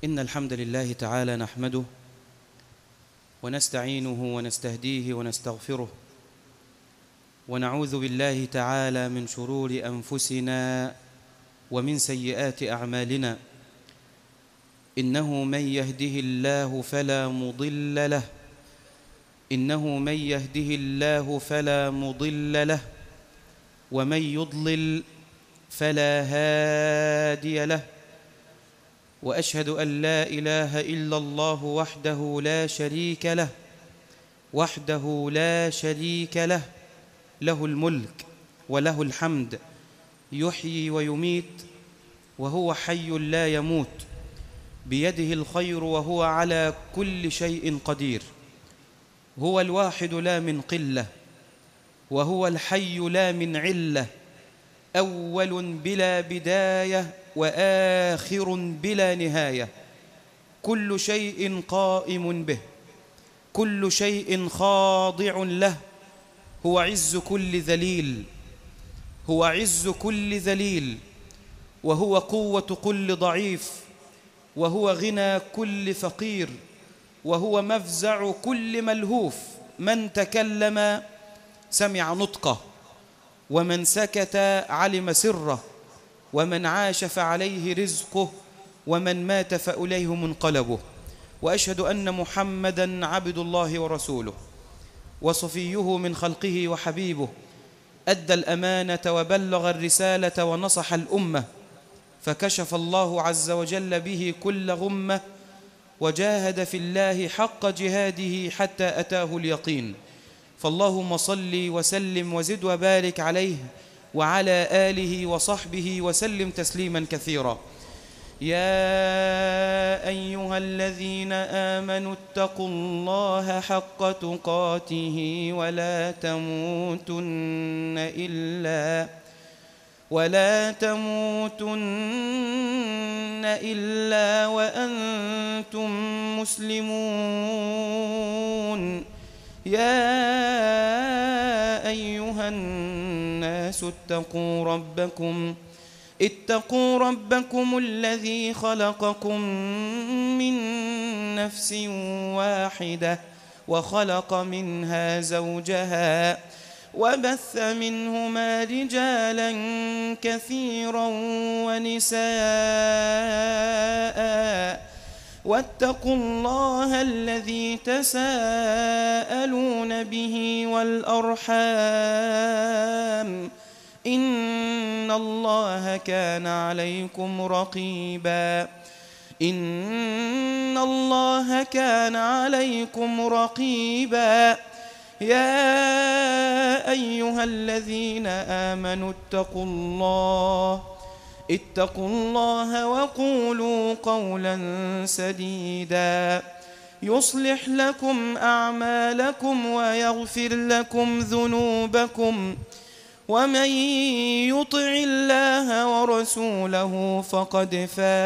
إن الحمد لله تعالى نحمده ونستعينه ونستهديه ونستغفره ونعوذ بالله تعالى من شرور أنفسنا ومن سيئات أعمالنا إنه من يهده الله فلا مضل له إنه من يهده الله فلا مضل له ومن يضلل فلا هادي له واشهد ان لا اله الا الله وحده لا شريك له وحده لا شريك له له الملك وله الحمد يحيي ويميت وهو حي لا يموت بيده الخير وهو على كل شيء قدير هو الواحد لا من قله وهو الحي لا من عله اول بلا بدايه واخر بلا نهايه كل شيء قائم به كل شيء خاضع له هو عز كل ذليل هو عز كل ذليل وهو قوه كل ضعيف وهو غنى كل فقير وهو مفزع كل ملهوف من تكلم سمع نطقه ومن سكت علم سره ومن عاش فعليه رزقه ومن مات فإليه منقلبه وأشهد أن محمدا عبد الله ورسوله وصفيه من خلقه وحبيبه أدى الأمانة وبلغ الرسالة ونصح الأمة فكشف الله عز وجل به كل غمة وجاهد في الله حق جهاده حتى أتاه اليقين فاللهم صل وسلم وزد وبارك عليه وعلى آله وصحبه وسلم تسليما كثيرا يا أيها الذين آمنوا اتقوا الله حق تقاته ولا تموتن إلا ولا تموتن إلا وأنتم مسلمون يا أيها الناس اتقوا ربكم اتقوا ربكم الذي خلقكم من نفس واحدة وخلق منها زوجها وبث منهما رجالا كثيرا ونساء واتقوا الله الذي تساءلون به والأرحام إن الله كان عليكم رقيبا إن الله كان عليكم رقيبا يا أيها الذين آمنوا اتقوا الله اتقوا الله وقولوا قولا سديدا يصلح لكم أعمالكم ويغفر لكم ذنوبكم ومن يطع الله ورسوله فقد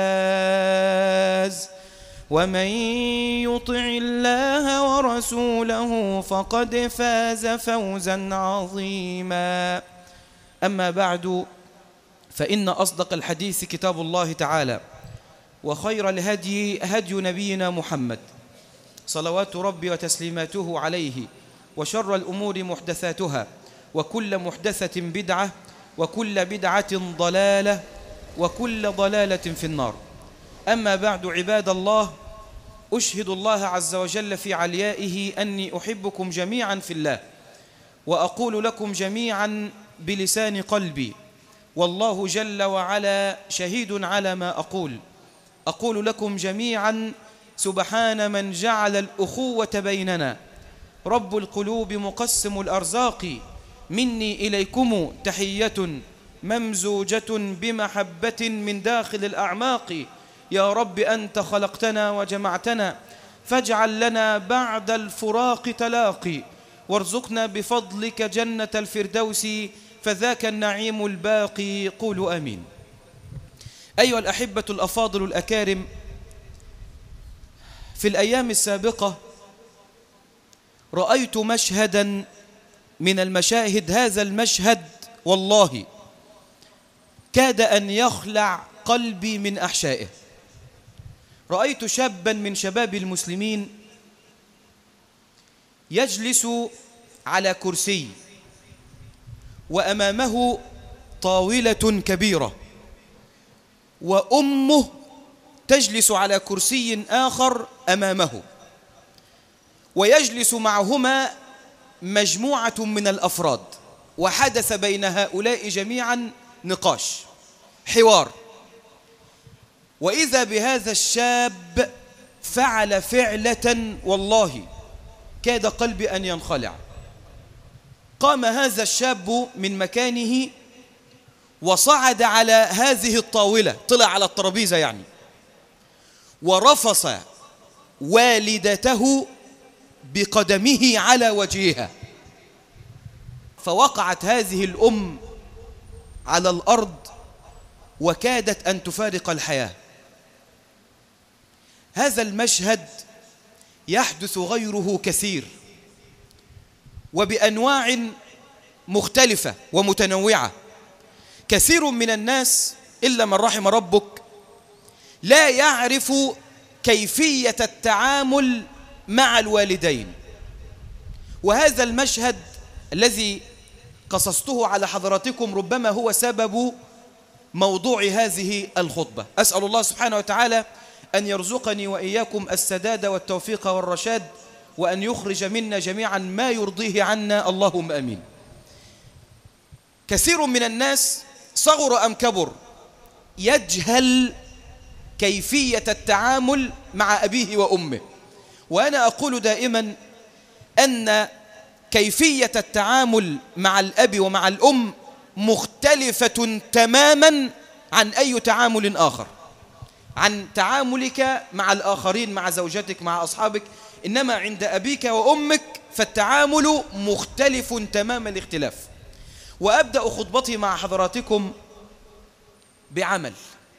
فاز ومن يطع الله ورسوله فقد فاز فوزا عظيما أما بعد فإن أصدق الحديث كتاب الله تعالى وخير الهدي هدي نبينا محمد صلوات ربي وتسليماته عليه وشر الأمور محدثاتها وكل محدثة بدعة وكل بدعة ضلالة وكل ضلالة في النار أما بعد عباد الله أشهد الله عز وجل في عليائه أني أحبكم جميعا في الله وأقول لكم جميعا بلسان قلبي والله جل وعلا شهيد على ما أقول أقول لكم جميعا سبحان من جعل الأخوة بيننا رب القلوب مقسم الأرزاق مني إليكم تحية ممزوجة بمحبة من داخل الأعماق يا رب أنت خلقتنا وجمعتنا فاجعل لنا بعد الفراق تلاقي وارزقنا بفضلك جنة الفردوس فذاك النعيم الباقي قولوا امين ايها الاحبه الافاضل الاكارم في الايام السابقه رايت مشهدا من المشاهد هذا المشهد والله كاد ان يخلع قلبي من احشائه رأيت شابا من شباب المسلمين يجلس على كرسي وأمامه طاولة كبيرة وأمه تجلس على كرسي آخر أمامه ويجلس معهما مجموعة من الأفراد وحدث بين هؤلاء جميعا نقاش حوار وإذا بهذا الشاب فعل فعلة والله كاد قلبي أن ينخلع قام هذا الشاب من مكانه وصعد على هذه الطاولة طلع على الترابيزة يعني ورفص والدته بقدمه على وجهها فوقعت هذه الأم على الأرض وكادت أن تفارق الحياة هذا المشهد يحدث غيره كثير وبأنواع مختلفة ومتنوعة كثير من الناس إلا من رحم ربك لا يعرف كيفية التعامل مع الوالدين وهذا المشهد الذي قصصته على حضراتكم ربما هو سبب موضوع هذه الخطبة أسأل الله سبحانه وتعالى أن يرزقني وإياكم السداد والتوفيق والرشاد وأن يخرج منا جميعا ما يرضيه عنا اللهم أمين كثير من الناس صغر أم كبر يجهل كيفية التعامل مع أبيه وأمه وأنا أقول دائما أن كيفية التعامل مع الأب ومع الأم مختلفة تماما عن أي تعامل آخر عن تعاملك مع الآخرين مع زوجتك مع أصحابك إنما عند أبيك وأمك فالتعامل مختلف تمام الاختلاف وأبدأ خطبتي مع حضراتكم بعمل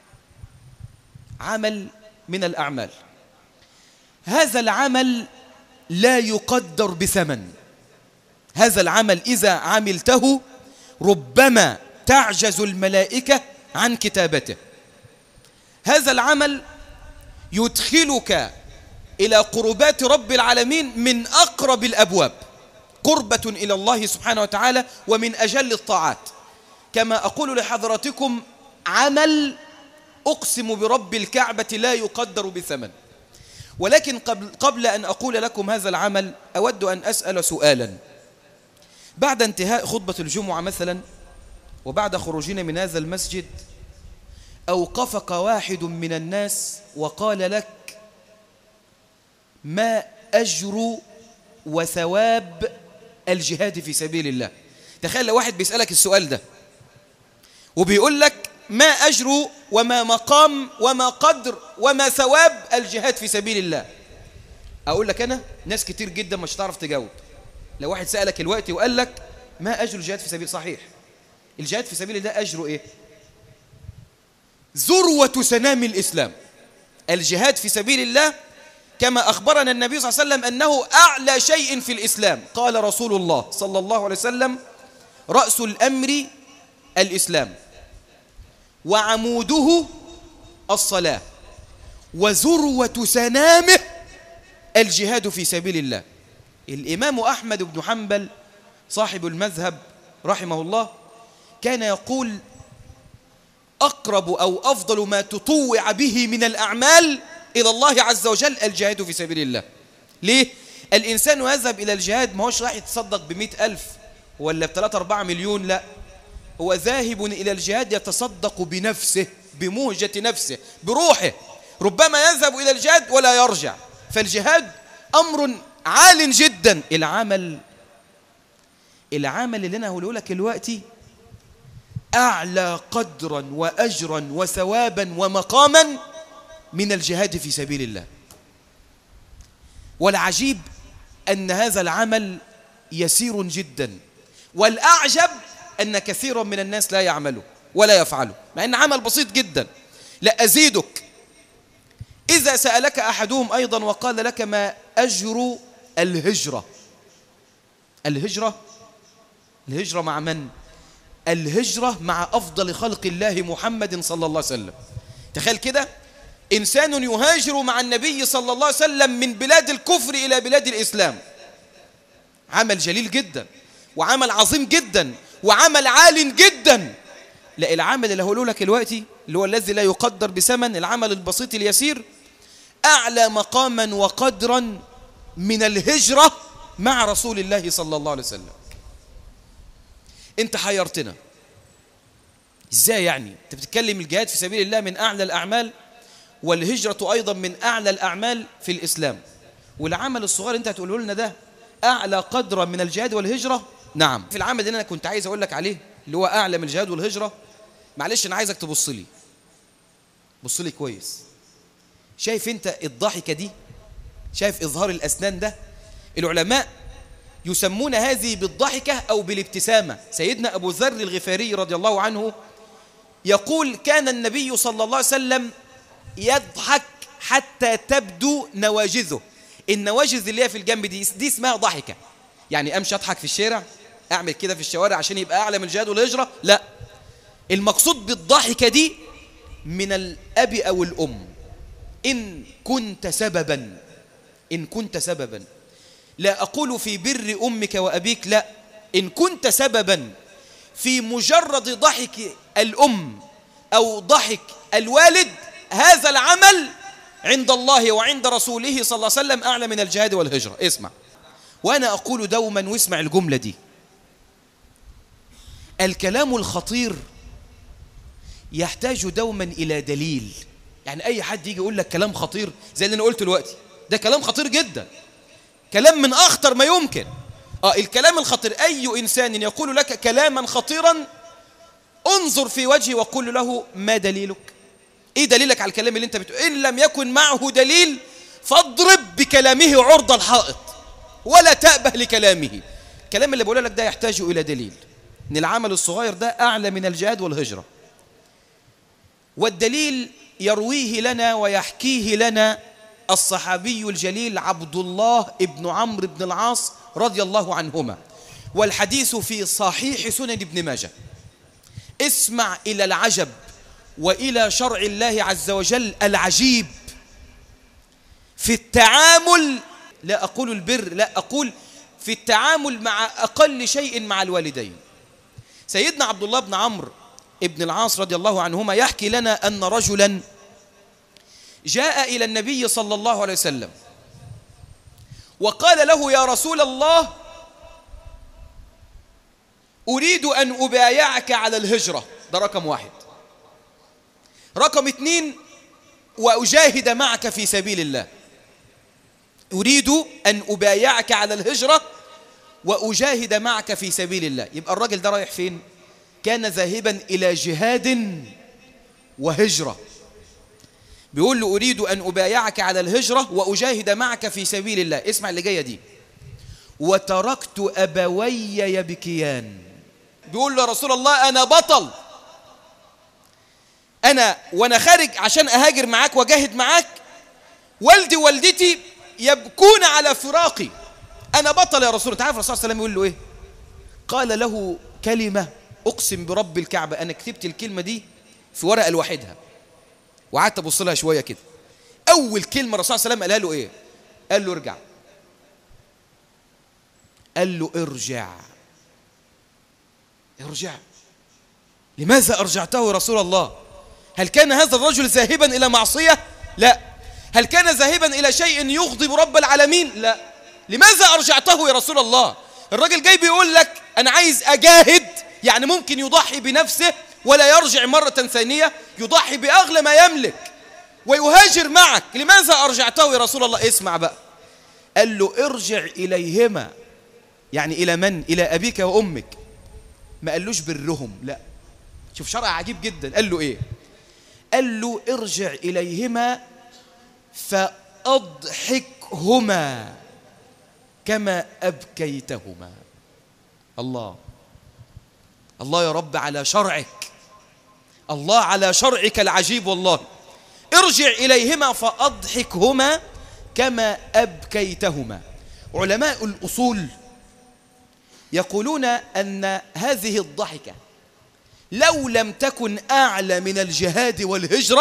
عمل من الأعمال هذا العمل لا يقدر بثمن هذا العمل إذا عملته ربما تعجز الملائكة عن كتابته هذا العمل يدخلك إلى قربات رب العالمين من أقرب الأبواب قربة إلى الله سبحانه وتعالى ومن أجل الطاعات كما أقول لحضراتكم عمل أقسم برب الكعبة لا يقدر بثمن ولكن قبل, قبل أن أقول لكم هذا العمل أود أن أسأل سؤالا بعد انتهاء خطبة الجمعة مثلا وبعد خروجنا من هذا المسجد أوقفك واحد من الناس وقال لك ما أجر وثواب الجهاد في سبيل الله تخيل لو واحد بيسألك السؤال ده وبيقول لك ما أجر وما مقام وما قدر وما ثواب الجهاد في سبيل الله أقول لك أنا ناس كتير جدا مش هتعرف تجاوب لو واحد سألك الوقت وقال لك ما أجر الجهاد في سبيل صحيح الجهاد في سبيل الله أجره إيه ذروة سنام الإسلام الجهاد في سبيل الله كما أخبرنا النبي صلى الله عليه وسلم أنه أعلى شيء في الإسلام قال رسول الله صلى الله عليه وسلم رأس الأمر الإسلام وعموده الصلاة وذروة سنامه الجهاد في سبيل الله الإمام أحمد بن حنبل صاحب المذهب رحمه الله كان يقول أقرب أو أفضل ما تطوع به من الأعمال إلى الله عز وجل الجهاد في سبيل الله ليه؟ الإنسان يذهب إلى الجهاد ما هوش راح يتصدق بمئة ألف ولا بثلاثة أربعة مليون لا هو ذاهب إلى الجهاد يتصدق بنفسه بمهجة نفسه بروحه ربما يذهب إلى الجهاد ولا يرجع فالجهاد أمر عال جدا العمل العمل اللي أنا هقوله لك دلوقتي أعلى قدرا وأجرا وثوابا ومقاما من الجهاد في سبيل الله والعجيب أن هذا العمل يسير جدا والأعجب أن كثيرا من الناس لا يعمله ولا يفعله مع أن عمل بسيط جدا لا أزيدك إذا سألك أحدهم أيضا وقال لك ما أجر الهجرة الهجرة الهجرة مع من؟ الهجرة مع أفضل خلق الله محمد صلى الله عليه وسلم تخيل كده إنسان يهاجر مع النبي صلى الله عليه وسلم من بلاد الكفر إلى بلاد الإسلام عمل جليل جدا وعمل عظيم جدا وعمل عال جدا لا العمل اللي هقوله لك دلوقتي اللي هو الذي لا يقدر بثمن العمل البسيط اليسير أعلى مقاما وقدرا من الهجرة مع رسول الله صلى الله عليه وسلم انت حيرتنا ازاي يعني انت بتتكلم الجهاد في سبيل الله من أعلى الأعمال والهجرة أيضا من أعلى الأعمال في الإسلام والعمل الصغير انت هتقوله لنا ده أعلى قدرا من الجهاد والهجرة نعم في العمل اللي أنا كنت عايز أقول لك عليه اللي هو أعلى من الجهاد والهجرة معلش أنا عايزك تبص لي بص لي كويس شايف انت الضحكة دي شايف إظهار الأسنان ده العلماء يسمون هذه بالضحكة أو بالابتسامة سيدنا أبو ذر الغفاري رضي الله عنه يقول كان النبي صلى الله عليه وسلم يضحك حتى تبدو نواجذه النواجذ اللي هي في الجنب دي دي اسمها ضحكة يعني أمشي أضحك في الشارع أعمل كده في الشوارع عشان يبقى أعلى من الجهاد والهجرة لا المقصود بالضحكة دي من الأب أو الأم إن كنت سببا إن كنت سببا لا أقول في بر أمك وأبيك لا إن كنت سببا في مجرد ضحك الأم أو ضحك الوالد هذا العمل عند الله وعند رسوله صلى الله عليه وسلم أعلى من الجهاد والهجرة اسمع وأنا أقول دوما واسمع الجملة دي الكلام الخطير يحتاج دوما إلى دليل يعني أي حد يجي يقول لك كلام خطير زي اللي أنا قلته دلوقتي ده كلام خطير جدا كلام من أخطر ما يمكن آه الكلام الخطير أي إنسان يقول لك كلاما خطيرا انظر في وجهه وقل له ما دليلك إيه دليلك على الكلام اللي أنت بتقول إن لم يكن معه دليل فاضرب بكلامه عرض الحائط ولا تأبه لكلامه الكلام اللي بقوله لك ده يحتاج إلى دليل إن العمل الصغير ده أعلى من الجهاد والهجرة والدليل يرويه لنا ويحكيه لنا الصحابي الجليل عبد الله ابن عمرو بن العاص رضي الله عنهما والحديث في صحيح سنن ابن ماجه اسمع إلى العجب وإلى شرع الله عز وجل العجيب في التعامل لا أقول البر لا أقول في التعامل مع أقل شيء مع الوالدين سيدنا عبد الله بن عمرو ابن العاص رضي الله عنهما يحكي لنا أن رجلا جاء إلى النبي صلى الله عليه وسلم وقال له يا رسول الله أريد أن أبايعك على الهجرة ده رقم واحد رقم اثنين وأجاهد معك في سبيل الله أريد أن أبايعك على الهجرة وأجاهد معك في سبيل الله يبقى الراجل ده رايح فين كان ذاهبا إلى جهاد وهجرة بيقول له أريد أن أبايعك على الهجرة وأجاهد معك في سبيل الله اسمع اللي جاية دي وتركت أبوي يبكيان بيقول له يا رسول الله أنا بطل أنا وأنا خارج عشان أهاجر معاك وأجاهد معاك والدي ووالدتي يبكون على فراقي أنا بطل يا رسول الله تعرف الرسول صلى الله عليه وسلم يقول له إيه قال له كلمة أقسم برب الكعبة أنا كتبت الكلمة دي في ورقة لوحدها وقعدت أبص لها شوية كده أول كلمة الرسول صلى الله عليه وسلم قالها له إيه قال له ارجع قال له ارجع ارجع لماذا أرجعته يا رسول الله هل كان هذا الرجل ذاهبا إلى معصية لا هل كان ذاهبا إلى شيء يغضب رب العالمين لا لماذا أرجعته يا رسول الله الراجل جاي بيقول لك أنا عايز أجاهد يعني ممكن يضحي بنفسه ولا يرجع مرة ثانية يضحي بأغلى ما يملك ويهاجر معك لماذا أرجعته يا رسول الله اسمع بقى قال له ارجع إليهما يعني إلى من؟ إلى أبيك وأمك ما قالوش برهم لا شوف شرع عجيب جدا قال له إيه قال له ارجع إليهما فأضحكهما كما أبكيتهما الله الله يا رب على شرعك الله على شرعك العجيب والله ارجع إليهما فأضحكهما كما أبكيتهما علماء الأصول يقولون أن هذه الضحكة لو لم تكن أعلى من الجهاد والهجرة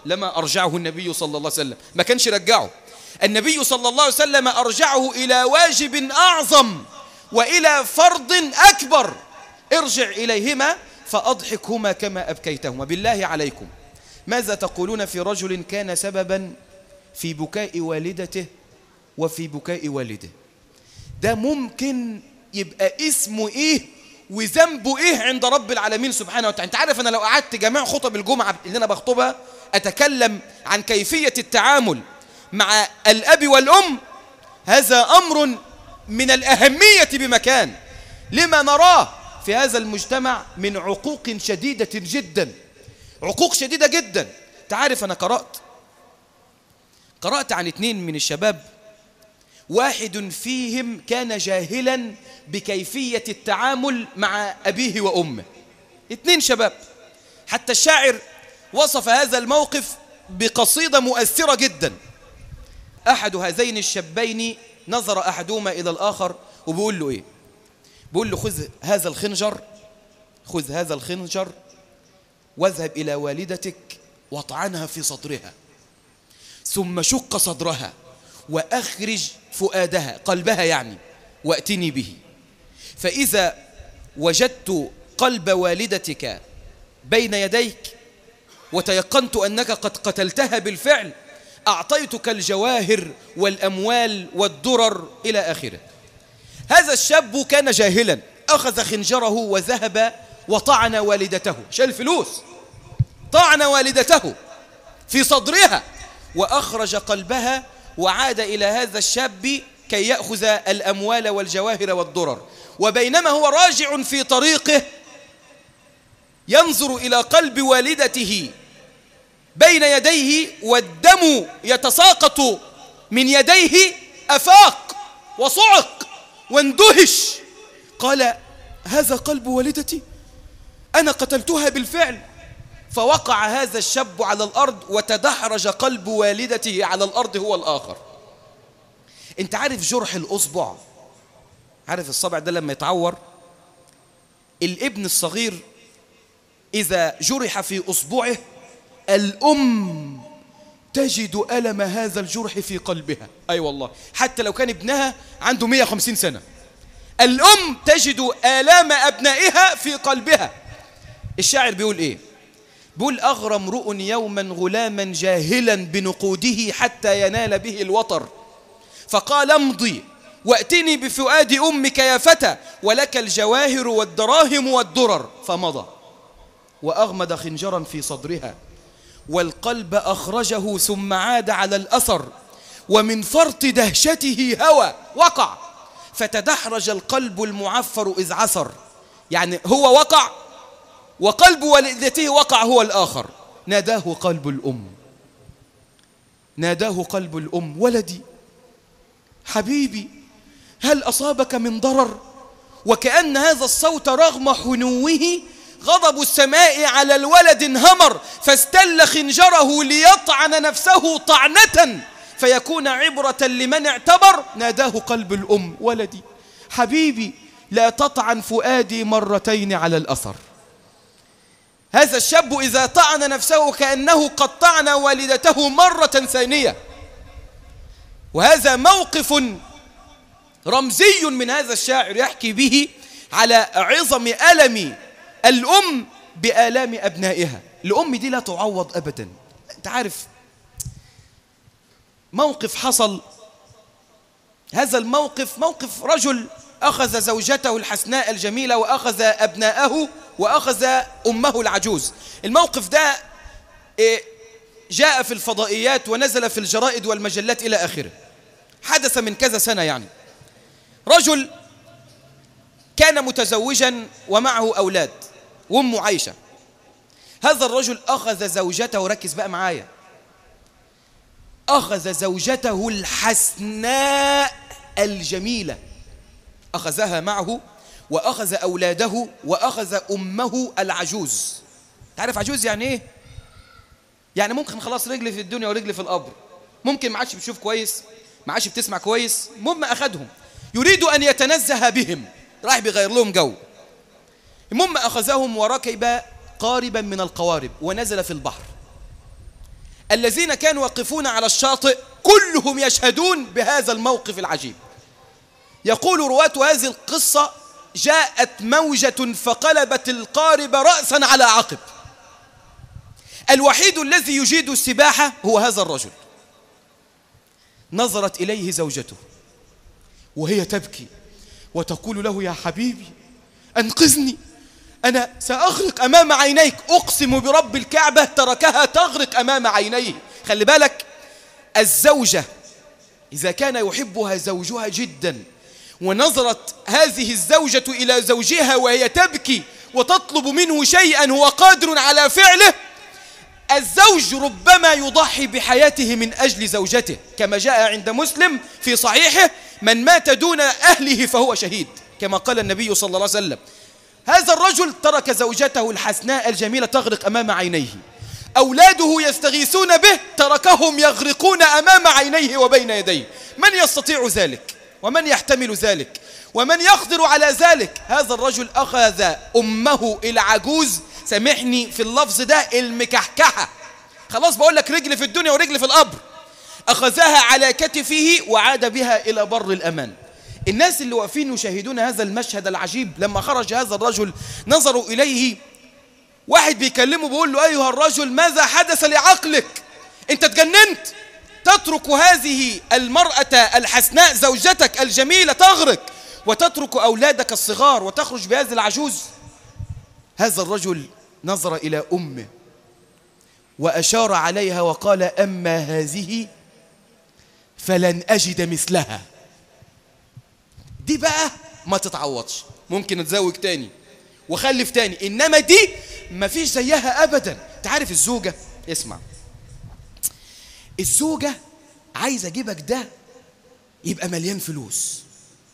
لما أرجعه النبي صلى الله عليه وسلم ما كانش رجعه النبي صلى الله عليه وسلم أرجعه إلى واجب أعظم وإلى فرض أكبر ارجع إليهما فأضحكهما كما أبكيتهما بالله عليكم ماذا تقولون في رجل كان سببا في بكاء والدته وفي بكاء والده ده ممكن يبقى اسمه ايه وذنبه ايه عند رب العالمين سبحانه وتعالى انت عارف انا لو قعدت جميع خطب الجمعة اللي انا بخطبها اتكلم عن كيفية التعامل مع الاب والام هذا امر من الاهمية بمكان لما نراه في هذا المجتمع من عقوق شديدة جدا عقوق شديدة جدا تعرف أنا قرأت قرأت عن اثنين من الشباب واحد فيهم كان جاهلا بكيفية التعامل مع أبيه وأمه اثنين شباب حتى الشاعر وصف هذا الموقف بقصيدة مؤثرة جدا أحد هذين الشابين نظر أحدهما إلى الآخر وبيقول له إيه بيقول له خذ هذا الخنجر خذ هذا الخنجر واذهب إلى والدتك واطعنها في صدرها ثم شق صدرها وأخرج فؤادها قلبها يعني وأتني به فإذا وجدت قلب والدتك بين يديك وتيقنت أنك قد قتلتها بالفعل أعطيتك الجواهر والأموال والدرر إلى آخره هذا الشاب كان جاهلا أخذ خنجره وذهب وطعن والدته شال فلوس طعن والدته في صدرها وأخرج قلبها وعاد إلى هذا الشاب كي يأخذ الأموال والجواهر والدرر وبينما هو راجع في طريقه ينظر إلى قلب والدته بين يديه والدم يتساقط من يديه أفاق وصعق واندهش قال هذا قلب والدتي أنا قتلتها بالفعل فوقع هذا الشاب على الأرض وتدحرج قلب والدته على الأرض هو الآخر انت عارف جرح الأصبع عارف الصبع ده لما يتعور الابن الصغير إذا جرح في أصبعه الأم تجد ألم هذا الجرح في قلبها أي أيوة والله حتى لو كان ابنها عنده 150 سنة الأم تجد آلام أبنائها في قلبها الشاعر بيقول إيه بيقول أغرى امرؤ يوما غلاما جاهلا بنقوده حتى ينال به الوطر فقال امضي واتني بفؤاد أمك يا فتى ولك الجواهر والدراهم والدرر فمضى وأغمد خنجرا في صدرها والقلب أخرجه ثم عاد على الأثر ومن فرط دهشته هوى وقع فتدحرج القلب المعفر إذ عثر يعني هو وقع وقلب والدته وقع هو الآخر ناداه قلب الأم ناداه قلب الأم ولدي حبيبي هل أصابك من ضرر وكأن هذا الصوت رغم حنوه غضب السماء على الولد انهمر فاستل خنجره ليطعن نفسه طعنة فيكون عبرة لمن اعتبر ناداه قلب الأم ولدي حبيبي لا تطعن فؤادي مرتين على الأثر هذا الشاب إذا طعن نفسه كأنه قد طعن والدته مرة ثانية وهذا موقف رمزي من هذا الشاعر يحكي به على عظم ألم الأم بآلام أبنائها الأم دي لا تعوض أبدا أنت عارف موقف حصل هذا الموقف موقف رجل أخذ زوجته الحسناء الجميلة وأخذ أبناءه وأخذ أمه العجوز الموقف ده جاء في الفضائيات ونزل في الجرائد والمجلات إلى آخره حدث من كذا سنة يعني رجل كان متزوجا ومعه أولاد وأمه عايشة هذا الرجل أخذ زوجته ركز بقى معايا أخذ زوجته الحسناء الجميلة أخذها معه وأخذ أولاده وأخذ أمه العجوز تعرف عجوز يعني إيه؟ يعني ممكن خلاص رجلي في الدنيا ورجلي في القبر ممكن ما عادش بتشوف كويس ما عادش بتسمع كويس المهم أخذهم يريد أن يتنزه بهم راح بيغير لهم جو المهم أخذهم وركب قاربا من القوارب ونزل في البحر الذين كانوا واقفون على الشاطئ كلهم يشهدون بهذا الموقف العجيب يقول رواة هذه القصة جاءت موجة فقلبت القارب رأسا على عقب الوحيد الذي يجيد السباحة هو هذا الرجل نظرت إليه زوجته وهي تبكي وتقول له يا حبيبي أنقذني أنا سأغرق أمام عينيك أقسم برب الكعبة تركها تغرق أمام عينيه خلي بالك الزوجة إذا كان يحبها زوجها جدا ونظرت هذه الزوجة إلى زوجها وهي تبكي وتطلب منه شيئا هو قادر على فعله الزوج ربما يضحي بحياته من أجل زوجته كما جاء عند مسلم في صحيحه من مات دون أهله فهو شهيد كما قال النبي صلى الله عليه وسلم هذا الرجل ترك زوجته الحسناء الجميلة تغرق أمام عينيه أولاده يستغيثون به تركهم يغرقون أمام عينيه وبين يديه من يستطيع ذلك ومن يحتمل ذلك ومن يقدر على ذلك هذا الرجل أخذ أمه العجوز سامحني في اللفظ ده المكحكحة خلاص بقول لك رجل في الدنيا ورجل في القبر أخذها على كتفه وعاد بها إلى بر الأمان الناس اللي واقفين يشاهدون هذا المشهد العجيب لما خرج هذا الرجل نظروا إليه واحد بيكلمه بيقول له أيها الرجل ماذا حدث لعقلك أنت تجننت تترك هذه المرأة الحسناء زوجتك الجميلة تغرق وتترك أولادك الصغار وتخرج بهذه العجوز هذا الرجل نظر إلى أمه وأشار عليها وقال أما هذه فلن أجد مثلها دي بقى ما تتعوضش ممكن اتزوج تاني وخلف تاني إنما دي ما فيش زيها أبدا تعرف الزوجة اسمع الزوجة عايز أجيبك ده يبقى مليان فلوس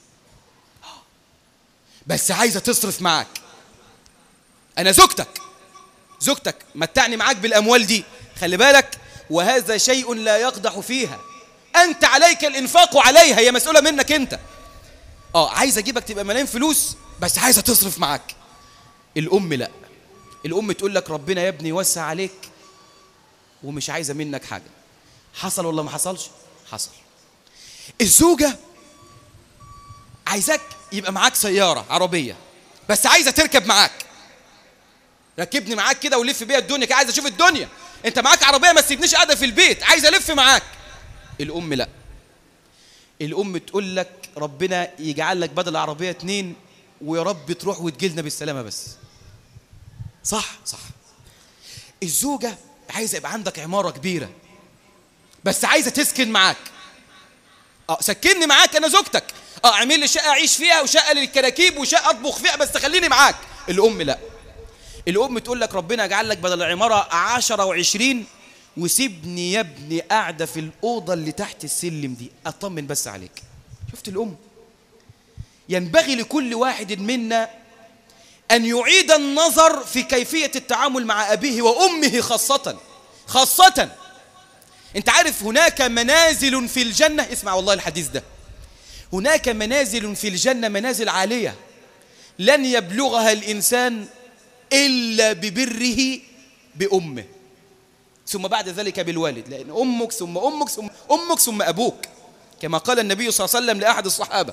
بس عايزة تصرف معاك أنا زوجتك زوجتك متعني معاك بالأموال دي خلي بالك وهذا شيء لا يقدح فيها أنت عليك الإنفاق عليها هي مسؤولة منك أنت آه عايز أجيبك تبقى مليان فلوس بس عايزة تصرف معاك الأم لا الأم تقول لك ربنا يا ابني يوسع عليك ومش عايزة منك حاجة حصل ولا ما حصلش حصل الزوجة عايزاك يبقى معاك سيارة عربية بس عايزة تركب معاك ركبني معاك كده ولف بيها الدنيا كده عايز اشوف الدنيا انت معاك عربيه ما تسيبنيش قاعده في البيت عايز الف معاك الام لا الام تقول لك ربنا يجعل لك بدل العربيه اتنين ويا رب تروح وتجيلنا بالسلامه بس صح صح الزوجه عايزه يبقى عندك عماره كبيره بس عايزه تسكن معاك اه سكنني معاك انا زوجتك اه اعمل لي شقه اعيش فيها وشقه للكراكيب وشقه اطبخ فيها بس خليني معاك الام لا الأم تقول لك ربنا يجعل لك بدل العمارة عشرة وعشرين وسيبني يا ابني قاعدة في الأوضة اللي تحت السلم دي أطمن بس عليك شفت الأم ينبغي لكل واحد منا أن يعيد النظر في كيفية التعامل مع أبيه وأمه خاصة خاصة أنت عارف هناك منازل في الجنة اسمع والله الحديث ده هناك منازل في الجنة منازل عالية لن يبلغها الإنسان إلا ببره بأمه ثم بعد ذلك بالوالد لأن أمك ثم أمك ثم أمك ثم أبوك كما قال النبي صلى الله عليه وسلم لأحد الصحابة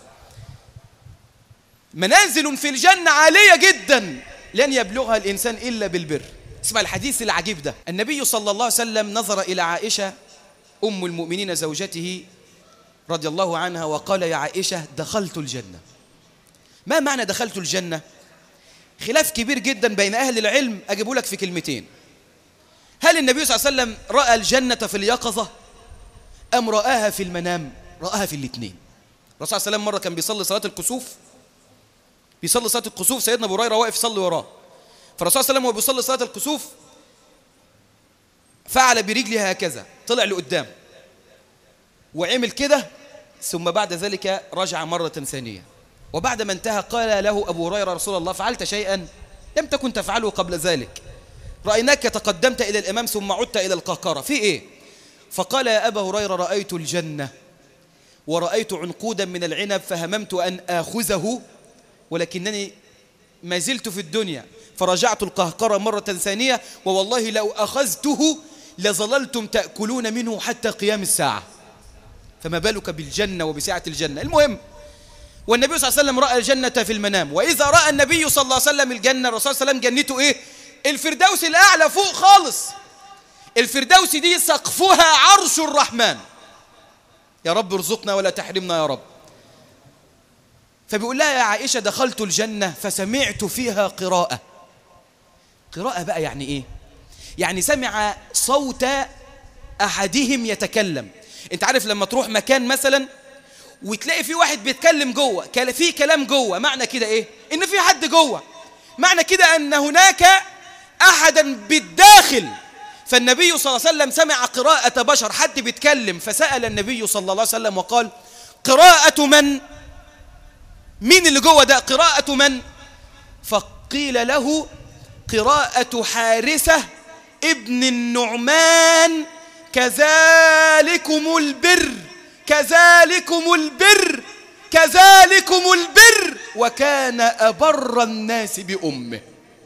منازل في الجنة عالية جدا لن يبلغها الإنسان إلا بالبر اسمع الحديث العجيب ده النبي صلى الله عليه وسلم نظر إلى عائشة أم المؤمنين زوجته رضي الله عنها وقال يا عائشة دخلت الجنة ما معنى دخلت الجنة خلاف كبير جدا بين أهل العلم أجيبه لك في كلمتين هل النبي صلى الله عليه وسلم رأى الجنة في اليقظة أم رآها في المنام رآها في الاثنين الرسول صلى الله عليه وسلم مرة كان بيصلي صلاة الكسوف بيصلي صلاة الكسوف سيدنا أبو هريرة واقف يصلي وراه فالرسول صلى الله عليه وسلم وهو بيصلي صلاة الكسوف فعل برجله هكذا طلع لقدام وعمل كده ثم بعد ذلك رجع مرة ثانية وبعد ما انتهى قال له أبو هريرة رسول الله فعلت شيئا لم تكن تفعله قبل ذلك رأيناك تقدمت إلى الإمام ثم عدت إلى القهقرة في إيه؟ فقال يا أبا هريرة رأيت الجنة ورأيت عنقودا من العنب فهممت أن آخذه ولكنني ما زلت في الدنيا فرجعت القهقرة مرة ثانية ووالله لو أخذته لظللتم تأكلون منه حتى قيام الساعة فما بالك بالجنة وبسعة الجنة المهم والنبي صلى الله عليه وسلم رأى الجنة في المنام وإذا رأى النبي صلى الله عليه وسلم الجنة الرسول صلى الله عليه وسلم جنته إيه الفردوس الأعلى فوق خالص الفردوس دي سقفها عرش الرحمن يا رب ارزقنا ولا تحرمنا يا رب فبيقول لها يا عائشة دخلت الجنة فسمعت فيها قراءة قراءة بقى يعني إيه يعني سمع صوت أحدهم يتكلم انت عارف لما تروح مكان مثلا وتلاقي في واحد بيتكلم جوه في كلام جوه معنى كده ايه ان في حد جوه معنى كده ان هناك احدا بالداخل فالنبي صلى الله عليه وسلم سمع قراءة بشر حد بيتكلم فسأل النبي صلى الله عليه وسلم وقال قراءة من مين اللي جوه ده قراءة من فقيل له قراءة حارثة ابن النعمان كذلكم البر كذلكم البر كذلكم البر وكان أبر الناس بأمه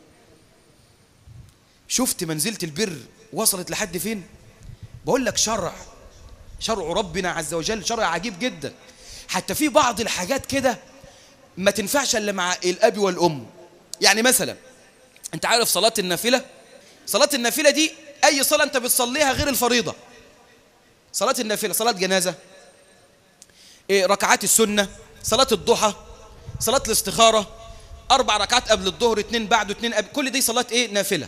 شفت منزلة البر وصلت لحد فين بقول لك شرع شرع ربنا عز وجل شرع عجيب جدا حتى في بعض الحاجات كده ما تنفعش الا مع الاب والام يعني مثلا انت عارف صلاه النافله صلاه النافله دي اي صلاه انت بتصليها غير الفريضه صلاه النافله صلاه جنازه إيه ركعات السنه صلاه الضحى صلاه الاستخاره اربع ركعات قبل الظهر اثنين بعده اثنين قبل كل دي صلاه ايه نافله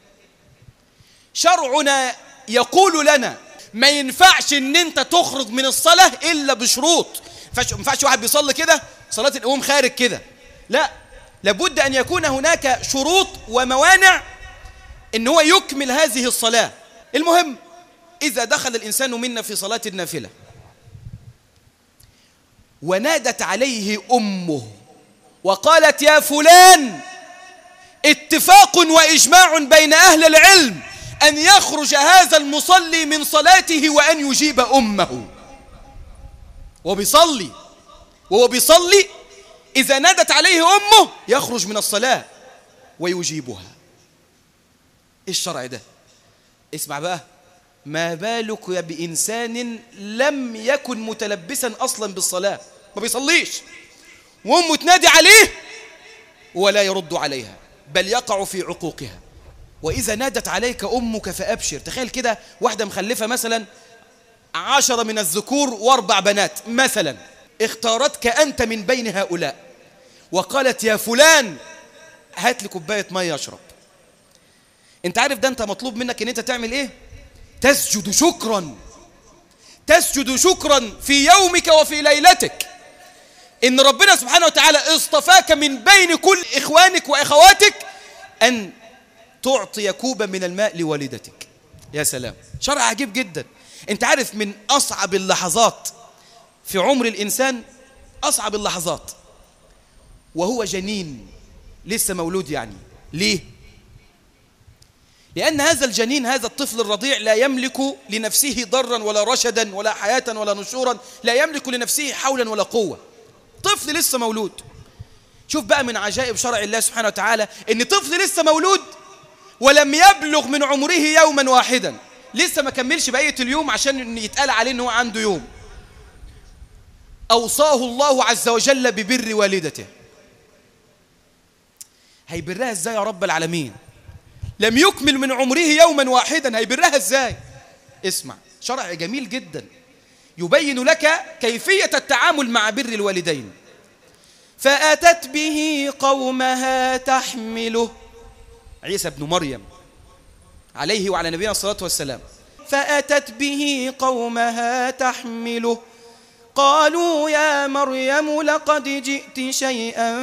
شرعنا يقول لنا ما ينفعش ان انت تخرج من الصلاه الا بشروط ما ينفعش واحد بيصلي كده صلاه القوم خارج كده لا لابد ان يكون هناك شروط وموانع ان هو يكمل هذه الصلاه المهم اذا دخل الانسان منا في صلاه النافله ونادت عليه امه وقالت يا فلان اتفاق واجماع بين اهل العلم ان يخرج هذا المصلي من صلاته وان يجيب امه وبيصلي وهو بيصلي اذا نادت عليه امه يخرج من الصلاه ويجيبها ايه الشرع ده اسمع بقى ما بالك بانسان لم يكن متلبسا اصلا بالصلاه ما بيصليش وامه تنادي عليه ولا يرد عليها بل يقع في عقوقها وإذا نادت عليك أمك فأبشر تخيل كده واحدة مخلفة مثلا عشرة من الذكور واربع بنات مثلا اختارتك أنت من بين هؤلاء وقالت يا فلان هات لي كوباية مية أشرب انت عارف ده انت مطلوب منك ان انت تعمل ايه تسجد شكرا تسجد شكرا في يومك وفي ليلتك ان ربنا سبحانه وتعالى اصطفاك من بين كل اخوانك واخواتك ان تعطي كوبا من الماء لوالدتك يا سلام شرع عجيب جدا انت عارف من اصعب اللحظات في عمر الانسان اصعب اللحظات وهو جنين لسه مولود يعني ليه لأن هذا الجنين هذا الطفل الرضيع لا يملك لنفسه ضرا ولا رشدا ولا حياة ولا نشورا لا يملك لنفسه حولا ولا قوة طفل لسه مولود شوف بقى من عجائب شرع الله سبحانه وتعالى ان طفل لسه مولود ولم يبلغ من عمره يوما واحدا لسه ما كملش بقية اليوم عشان يتقال عليه ان هو عنده يوم أوصاه الله عز وجل ببر والدته هيبرها ازاي يا رب العالمين لم يكمل من عمره يوما واحدا هيبرها ازاي اسمع شرع جميل جدا يبين لك كيفية التعامل مع بر الوالدين فأتت به قومها تحمله عيسى بن مريم عليه وعلى نبينا الصلاة والسلام فأتت به قومها تحمله قالوا يا مريم لقد جئت شيئا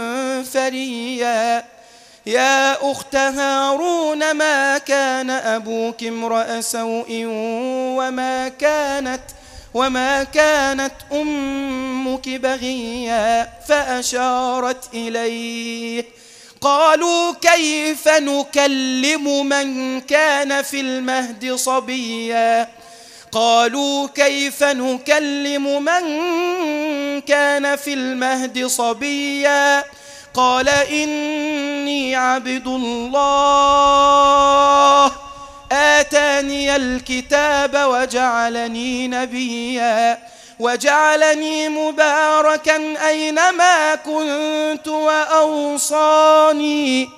فريا يا أخت هارون ما كان أبوك امرأ سوء وما كانت وما كانت أمك بغيا فأشارت إليه قالوا كيف نكلم من كان في المهد صبيا قالوا كيف نكلم من كان في المهد صبيا قال إني عبد الله آتاني الكتاب وجعلني نبيا وجعلني مباركا أينما كنت وأوصاني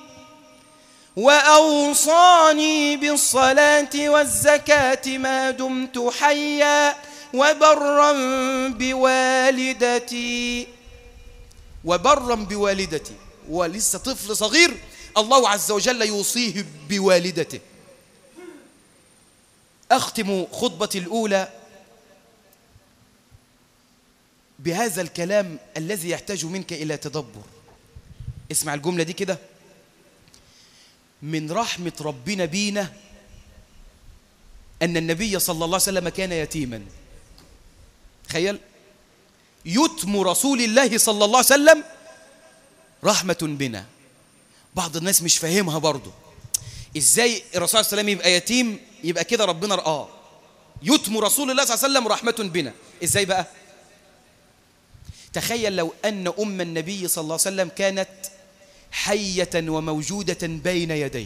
وأوصاني بالصلاة والزكاة ما دمت حيا وبرا بوالدتي وبرا بوالدتي ولسه طفل صغير الله عز وجل يوصيه بوالدته أختم خطبتي الأولى بهذا الكلام الذي يحتاج منك إلى تدبر اسمع الجملة دي كده من رحمة ربنا بينا أن النبي صلى الله عليه وسلم كان يتيما تخيل يتم رسول الله صلى الله عليه وسلم رحمة بنا بعض الناس مش فاهمها برضو ازاي الرسول صلى الله عليه وسلم يبقى يتيم يبقى كده ربنا رآه يتم رسول الله صلى الله عليه وسلم رحمة بنا ازاي بقى تخيل لو أن أم النبي صلى الله عليه وسلم كانت حية وموجودة بين يديه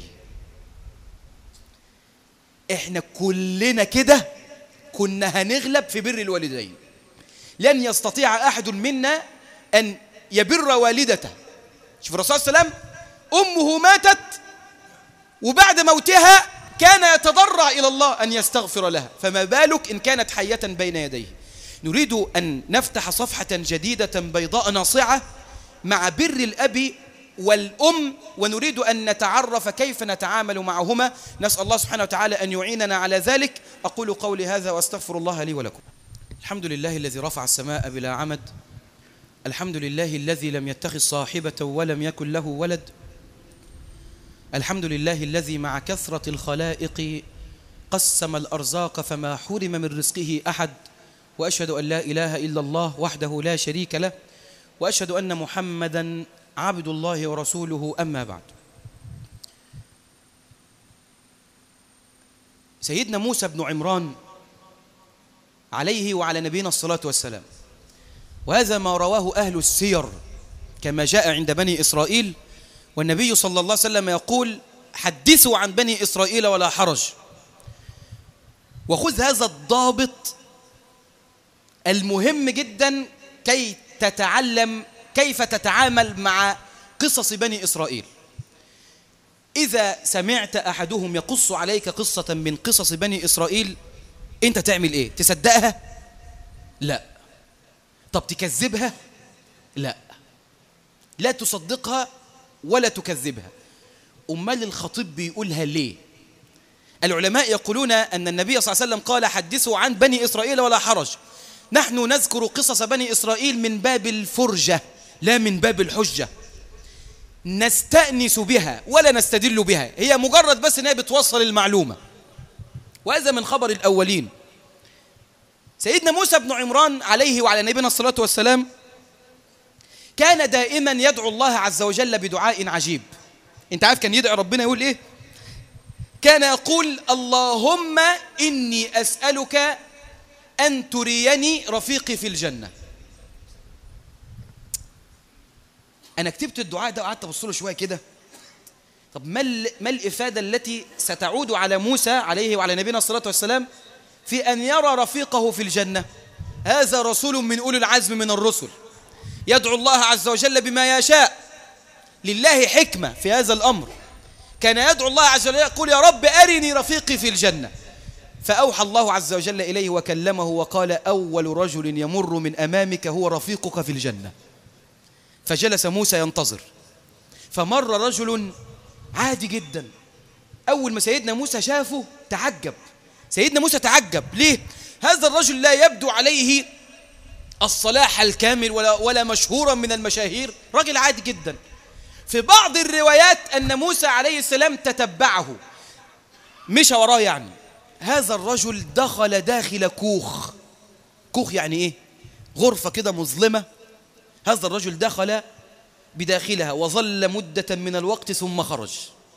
احنا كلنا كده كنا هنغلب في بر الوالدين لن يستطيع أحد منا أن يبر والدته شوف الرسول صلى الله عليه وسلم أمه ماتت وبعد موتها كان يتضرع إلى الله أن يستغفر لها فما بالك إن كانت حية بين يديه نريد أن نفتح صفحة جديدة بيضاء ناصعة مع بر الأب والأم ونريد أن نتعرف كيف نتعامل معهما نسأل الله سبحانه وتعالى أن يعيننا على ذلك أقول قولي هذا وأستغفر الله لي ولكم الحمد لله الذي رفع السماء بلا عمد الحمد لله الذي لم يتخذ صاحبة ولم يكن له ولد الحمد لله الذي مع كثرة الخلائق قسم الأرزاق فما حرم من رزقه أحد وأشهد أن لا إله إلا الله وحده لا شريك له وأشهد أن محمدا عبد الله ورسوله أما بعد سيدنا موسى بن عمران عليه وعلى نبينا الصلاة والسلام وهذا ما رواه أهل السير كما جاء عند بني إسرائيل والنبي صلى الله عليه وسلم يقول حدثوا عن بني إسرائيل ولا حرج وخذ هذا الضابط المهم جدا كي تتعلم كيف تتعامل مع قصص بني إسرائيل إذا سمعت أحدهم يقص عليك قصة من قصص بني إسرائيل أنت تعمل إيه؟ تصدقها؟ لا طب تكذبها؟ لا لا تصدقها ولا تكذبها أمال الخطيب بيقولها ليه؟ العلماء يقولون أن النبي صلى الله عليه وسلم قال حدثوا عن بني إسرائيل ولا حرج نحن نذكر قصص بني إسرائيل من باب الفرجة لا من باب الحجة نستأنس بها ولا نستدل بها هي مجرد بس أنها بتوصل المعلومة وهذا من خبر الأولين سيدنا موسى بن عمران عليه وعلى نبينا الصلاة والسلام كان دائما يدعو الله عز وجل بدعاء عجيب انت عارف كان يدعي ربنا يقول ايه كان يقول اللهم إني أسألك أن تريني رفيقي في الجنة أنا كتبت الدعاء ده وقعدت أبص له شوية كده طب ما ما الإفادة التي ستعود على موسى عليه وعلى نبينا الصلاة والسلام في أن يرى رفيقه في الجنة هذا رسول من أولي العزم من الرسل يدعو الله عز وجل بما يشاء لله حكمة في هذا الأمر كان يدعو الله عز وجل يقول يا رب أرني رفيقي في الجنة فأوحى الله عز وجل إليه وكلمه وقال أول رجل يمر من أمامك هو رفيقك في الجنة فجلس موسى ينتظر فمر رجل عادي جدا أول ما سيدنا موسى شافه تعجب سيدنا موسى تعجب ليه؟ هذا الرجل لا يبدو عليه الصلاح الكامل ولا, ولا مشهورا من المشاهير رجل عادي جدا في بعض الروايات أن موسى عليه السلام تتبعه مشى وراه يعني هذا الرجل دخل داخل كوخ كوخ يعني ايه غرفة كده مظلمة هذا الرجل دخل بداخلها وظل مدة من الوقت ثم خرج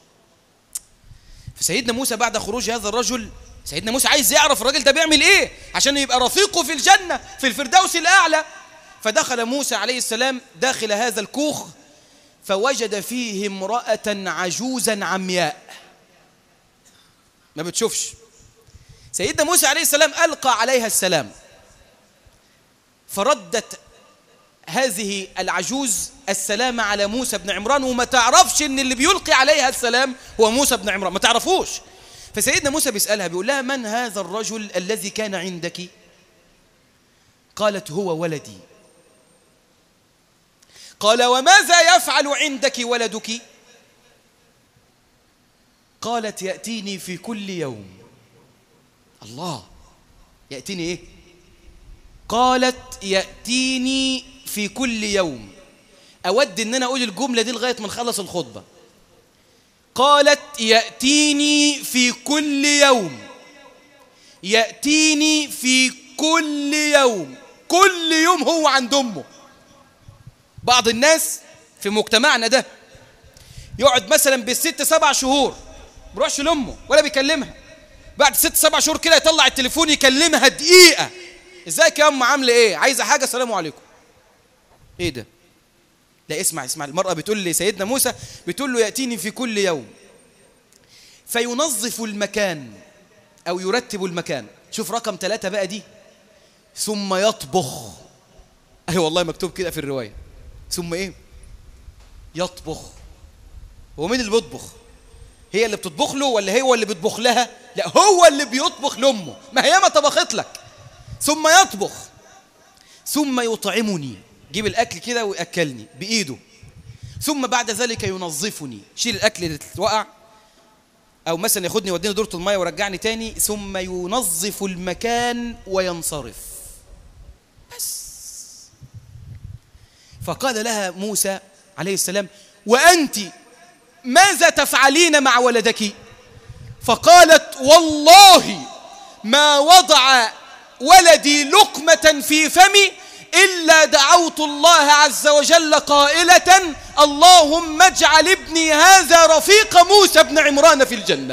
فسيدنا موسى بعد خروج هذا الرجل سيدنا موسى عايز يعرف الراجل ده بيعمل ايه عشان يبقى رفيقه في الجنة في الفردوس الأعلى فدخل موسى عليه السلام داخل هذا الكوخ فوجد فيه امرأة عجوزا عمياء ما بتشوفش سيدنا موسى عليه السلام ألقى عليها السلام فردت هذه العجوز السلام على موسى بن عمران وما تعرفش ان اللي بيلقي عليها السلام هو موسى بن عمران ما تعرفوش فسيدنا موسى بيسألها بيقول لها من هذا الرجل الذي كان عندك قالت هو ولدي قال وماذا يفعل عندك ولدك قالت يأتيني في كل يوم الله يأتيني إيه قالت يأتيني في كل يوم أود أن أنا أقول الجملة دي لغاية ما نخلص الخطبة قالت يأتيني في كل يوم يأتيني في كل يوم كل يوم هو عند أمه بعض الناس في مجتمعنا ده يقعد مثلا بالست سبع شهور بروحش لأمه ولا بيكلمها بعد ست سبع شهور كده يطلع التليفون يكلمها دقيقة ازيك يا ام عامله ايه عايزه حاجه السلام عليكم ايه ده لا اسمع اسمع المرأة بتقول لي سيدنا موسى بتقول له يأتيني في كل يوم فينظف المكان أو يرتب المكان شوف رقم ثلاثة بقى دي ثم يطبخ أي أيوة والله مكتوب كده في الرواية ثم إيه يطبخ هو مين اللي بيطبخ هي اللي بتطبخ له ولا هو اللي بيطبخ لها لا هو اللي بيطبخ لأمه ما هي ما طبخت لك ثم يطبخ ثم يطعمني جيب الأكل كده ويأكلني بإيده ثم بعد ذلك ينظفني شيل الأكل اللي وقع أو مثلا ياخدني يوديني دورة المية ورجعني تاني ثم ينظف المكان وينصرف بس فقال لها موسى عليه السلام وأنت ماذا تفعلين مع ولدك فقالت والله ما وضع ولدي لقمة في فمي إلا دعوت الله عز وجل قائلة اللهم اجعل ابني هذا رفيق موسى بن عمران في الجنة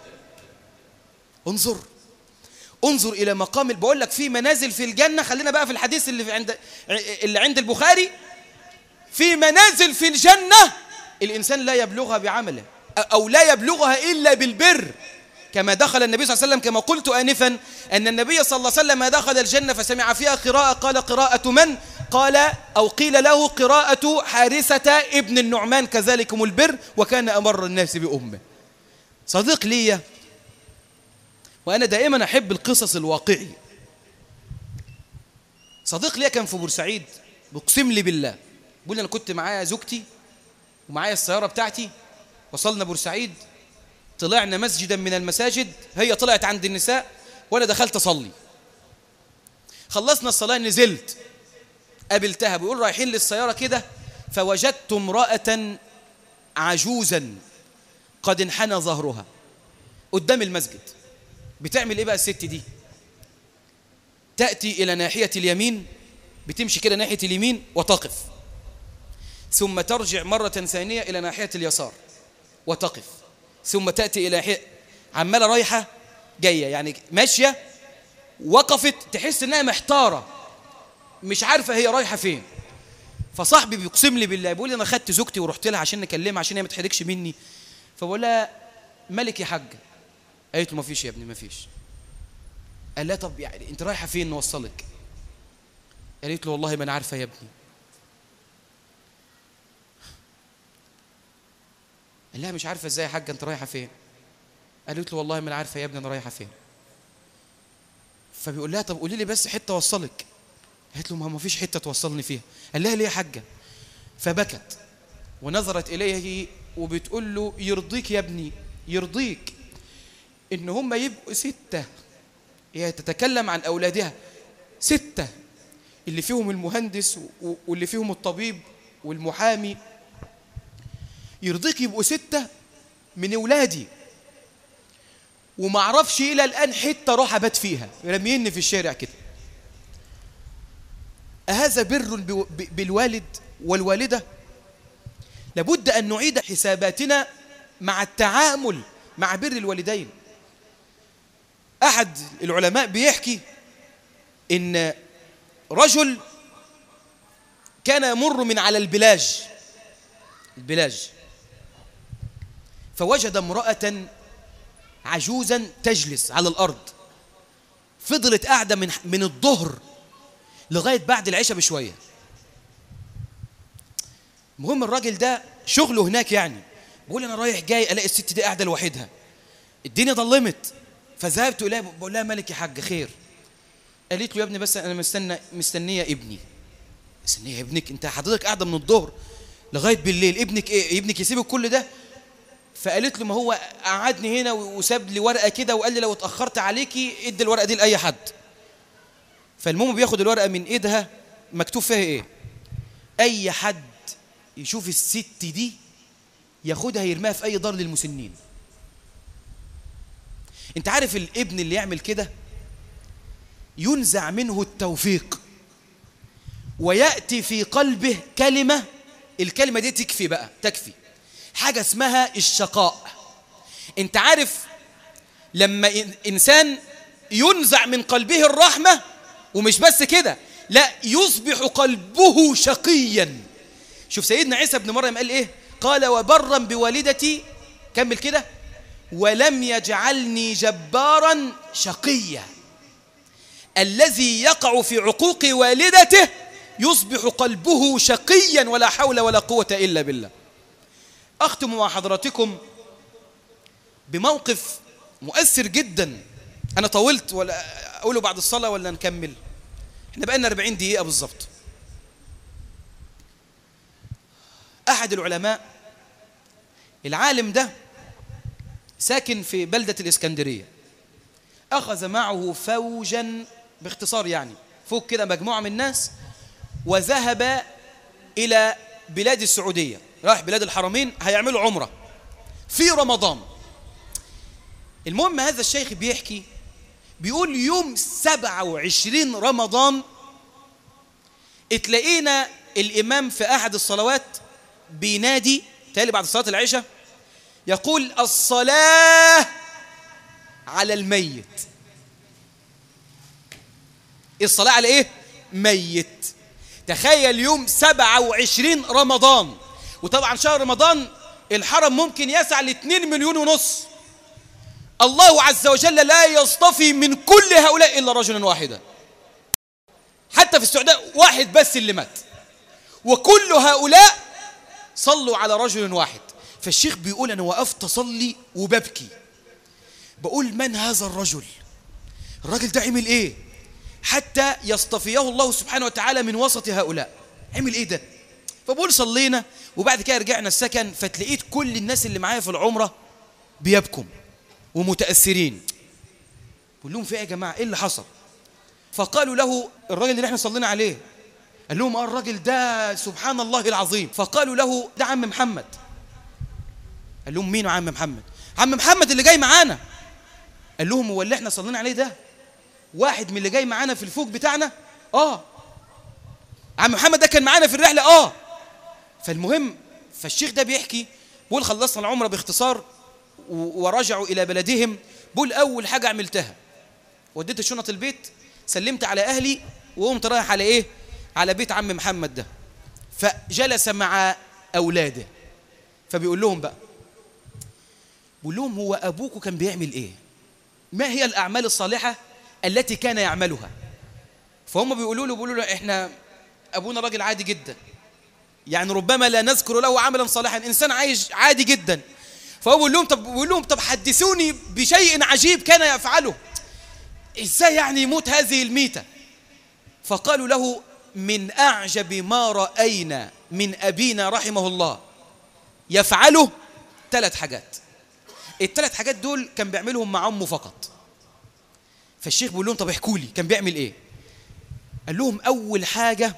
انظر انظر إلى مقام بقول لك في منازل في الجنة خلينا بقى في الحديث اللي في عند اللي عند البخاري في منازل في الجنة الإنسان لا يبلغها بعمله أو لا يبلغها إلا بالبر كما دخل النبي صلى الله عليه وسلم كما قلت آنفا أن النبي صلى الله عليه وسلم دخل الجنة فسمع فيها قراءة قال قراءة من؟ قال أو قيل له قراءة حارثة ابن النعمان كذلكم البر وكان أمر الناس بأمه صديق لي وأنا دائما أحب القصص الواقعي صديق لي كان في بورسعيد بقسم لي بالله بيقول أنا كنت معايا زوجتي ومعايا السيارة بتاعتي وصلنا بورسعيد طلعنا مسجدا من المساجد هي طلعت عند النساء وانا دخلت اصلي خلصنا الصلاه نزلت قابلتها بيقول رايحين للسياره كده فوجدت امراه عجوزا قد انحنى ظهرها قدام المسجد بتعمل ايه بقى الست دي تاتي الى ناحيه اليمين بتمشي كده ناحيه اليمين وتقف ثم ترجع مره ثانيه الى ناحيه اليسار وتقف ثم تأتي إلى حي... عمالة رايحة جاية يعني ماشية وقفت تحس إنها محتارة مش عارفة هي رايحة فين فصاحبي بيقسم لي بالله بيقول لي أنا خدت زوجتي ورحت لها عشان نكلمها عشان هي ما تحرجش مني فبقول لها مالك يا حاجة قالت له ما فيش يا ابني ما فيش قال لها طب يعني انت رايحة فين نوصلك قالت له والله ما انا عارفة يا ابني قال لها مش عارفه ازاي يا حاجه انت رايحه فين قالت له والله ما انا عارفه يا ابني انا رايحه فين فبيقول لها طب قولي لي بس حته اوصلك قالت له ما فيش حته توصلني فيها قال لها ليه يا حاجه فبكت ونظرت اليه وبتقول له يرضيك يا ابني يرضيك ان هم يبقوا سته هي تتكلم عن اولادها سته اللي فيهم المهندس واللي فيهم الطبيب والمحامي يرضيك يبقوا ستة من أولادي وما اعرفش إلى الآن حتة أروح أبات فيها رميني في الشارع كده أهذا بر بالوالد والوالدة لابد أن نعيد حساباتنا مع التعامل مع بر الوالدين أحد العلماء بيحكي إن رجل كان يمر من على البلاج البلاج فوجد امرأة عجوزا تجلس على الارض فضلت قاعده من من الظهر لغايه بعد العشاء بشويه المهم الراجل ده شغله هناك يعني بقول انا رايح جاي الاقي الست دي قاعده لوحدها الدنيا ضلمت فذهبت اليها بقول لها مالك يا حاج خير قالت له يا ابني بس انا مستنى مستنيه ابني مستنيه ابنك انت حضرتك قاعده من الظهر لغايه بالليل ابنك ايه ابنك يسيبك كل ده فقالت له ما هو قعدني هنا وساب لي ورقه كده وقال لي لو اتاخرت عليكي ادي الورقه دي لاي حد فالمهم بياخد الورقه من ايدها مكتوب فيها ايه اي حد يشوف الست دي ياخدها يرميها في اي دار للمسنين انت عارف الابن اللي يعمل كده ينزع منه التوفيق وياتي في قلبه كلمه الكلمه دي تكفي بقى تكفي حاجه اسمها الشقاء انت عارف لما انسان ينزع من قلبه الرحمه ومش بس كده لا يصبح قلبه شقيا شوف سيدنا عيسى بن مريم قال ايه قال وبرا بوالدتي كمل كده ولم يجعلني جبارا شقيا الذي يقع في عقوق والدته يصبح قلبه شقيا ولا حول ولا قوة إلا بالله أختم مع حضراتكم بموقف مؤثر جدا أنا طولت ولا أقوله بعد الصلاة ولا نكمل احنا بقالنا 40 دقيقة بالظبط أحد العلماء العالم ده ساكن في بلدة الإسكندرية أخذ معه فوجا باختصار يعني فوق كده مجموعة من الناس وذهب إلى بلاد السعودية راح بلاد الحرمين هيعملوا عمرة في رمضان المهم هذا الشيخ بيحكي بيقول يوم 27 رمضان اتلاقينا الإمام في أحد الصلوات بينادي تالي بعد صلاة العشاء يقول الصلاة على الميت الصلاة على ايه ميت تخيل يوم 27 رمضان وطبعا شهر رمضان الحرم ممكن يسع ل 2 مليون ونص الله عز وجل لا يصطفي من كل هؤلاء الا رجلا واحدا حتى في السعوديه واحد بس اللي مات وكل هؤلاء صلوا على رجل واحد فالشيخ بيقول انا وقفت اصلي وببكي بقول من هذا الرجل الراجل ده عمل ايه حتى يصطفيه الله سبحانه وتعالى من وسط هؤلاء عمل ايه ده فبقول صلينا وبعد كده رجعنا السكن فتلاقيت كل الناس اللي معايا في العمره بيبكم ومتاثرين بقول لهم في ايه يا جماعه ايه اللي حصل فقالوا له الراجل اللي احنا صلينا عليه قال لهم اه الراجل ده سبحان الله العظيم فقالوا له ده عم محمد قال لهم مين عم محمد عم محمد اللي جاي معانا قال لهم هو اللي احنا صلينا عليه ده واحد من اللي جاي معانا في الفوق بتاعنا اه عم محمد ده كان معانا في الرحله اه فالمهم فالشيخ ده بيحكي بيقول خلصنا العمره باختصار ورجعوا الى بلدهم بيقول اول حاجه عملتها وديت شنط البيت سلمت على اهلي وقمت رايح على ايه على بيت عم محمد ده فجلس مع اولاده فبيقول لهم بقى بيقول لهم هو ابوكم كان بيعمل ايه ما هي الاعمال الصالحه التي كان يعملها فهم بيقولوا له بيقولوا له احنا ابونا راجل عادي جدا يعني ربما لا نذكر له عملا صالحا انسان عايش عادي جدا فهو بيقول لهم طب بيقول لهم طب حدثوني بشيء عجيب كان يفعله ازاي يعني يموت هذه الميته فقالوا له من اعجب ما راينا من ابينا رحمه الله يفعله ثلاث حاجات الثلاث حاجات دول كان بيعملهم مع امه فقط فالشيخ بيقول لهم طب احكوا لي كان بيعمل ايه قال لهم اول حاجه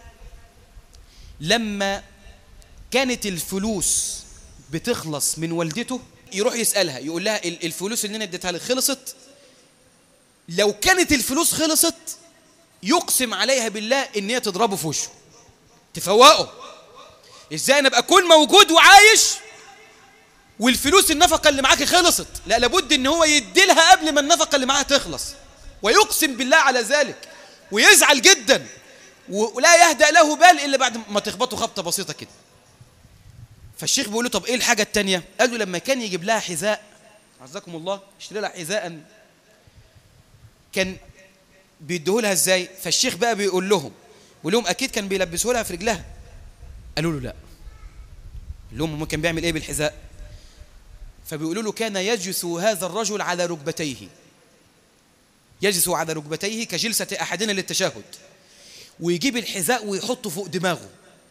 لما كانت الفلوس بتخلص من والدته يروح يسالها يقول لها الفلوس اللي انا اديتها لك خلصت لو كانت الفلوس خلصت يقسم عليها بالله ان هي تضربه في وشه تفوقه ازاي انا ابقى اكون موجود وعايش والفلوس النفقه اللي معاك خلصت لا لابد ان هو يديلها قبل ما النفقه اللي معاها تخلص ويقسم بالله على ذلك ويزعل جدا ولا يهدأ له بال الا بعد ما تخبطه خبطه بسيطه كده فالشيخ بيقول له طب ايه الحاجه الثانيه قال له لما كان يجيب لها حذاء عزكم الله اشتري لها حذاء كان بيديه لها ازاي فالشيخ بقى بيقول لهم بيقول لهم اكيد كان بيلبسوا لها في رجلها قالوا له لا قال لهم امال كان بيعمل ايه بالحذاء فبيقولوا له كان يجلس هذا الرجل على ركبتيه يجلس على ركبتيه كجلسة أحدنا للتشهد ويجيب الحذاء ويحطه فوق دماغه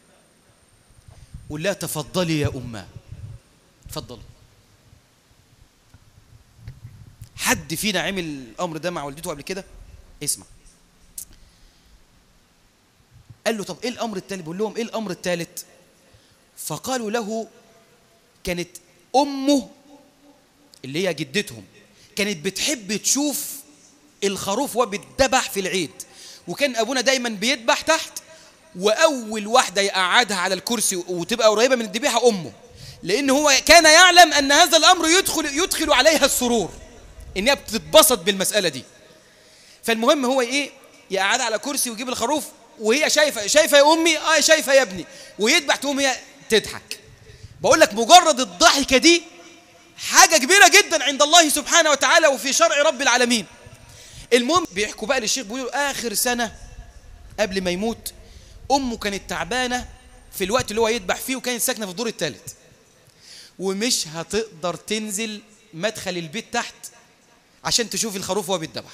ولا تفضلي يا أمه تفضل حد فينا عمل الأمر ده مع والدته قبل كده اسمع قال له طب ايه الامر الثالث بيقول لهم ايه الامر الثالث فقالوا له كانت امه اللي هي جدتهم كانت بتحب تشوف الخروف وهو بيتذبح في العيد وكان ابونا دايما بيذبح تحت واول واحده يقعدها على الكرسي وتبقى قريبه من الذبيحه امه لان هو كان يعلم ان هذا الامر يدخل يدخل عليها السرور انها بتتبسط بالمساله دي فالمهم هو ايه يقعدها على كرسي ويجيب الخروف وهي شايفه شايفه يا امي اه شايفه يا ابني ويذبح تقوم هي تضحك بقول لك مجرد الضحكه دي حاجه كبيره جدا عند الله سبحانه وتعالى وفي شرع رب العالمين المهم بيحكوا بقى للشيخ بيقولوا اخر سنه قبل ما يموت امه كانت تعبانه في الوقت اللي هو يذبح فيه وكانت ساكنه في الدور الثالث ومش هتقدر تنزل مدخل البيت تحت عشان تشوف الخروف وهو بيتذبح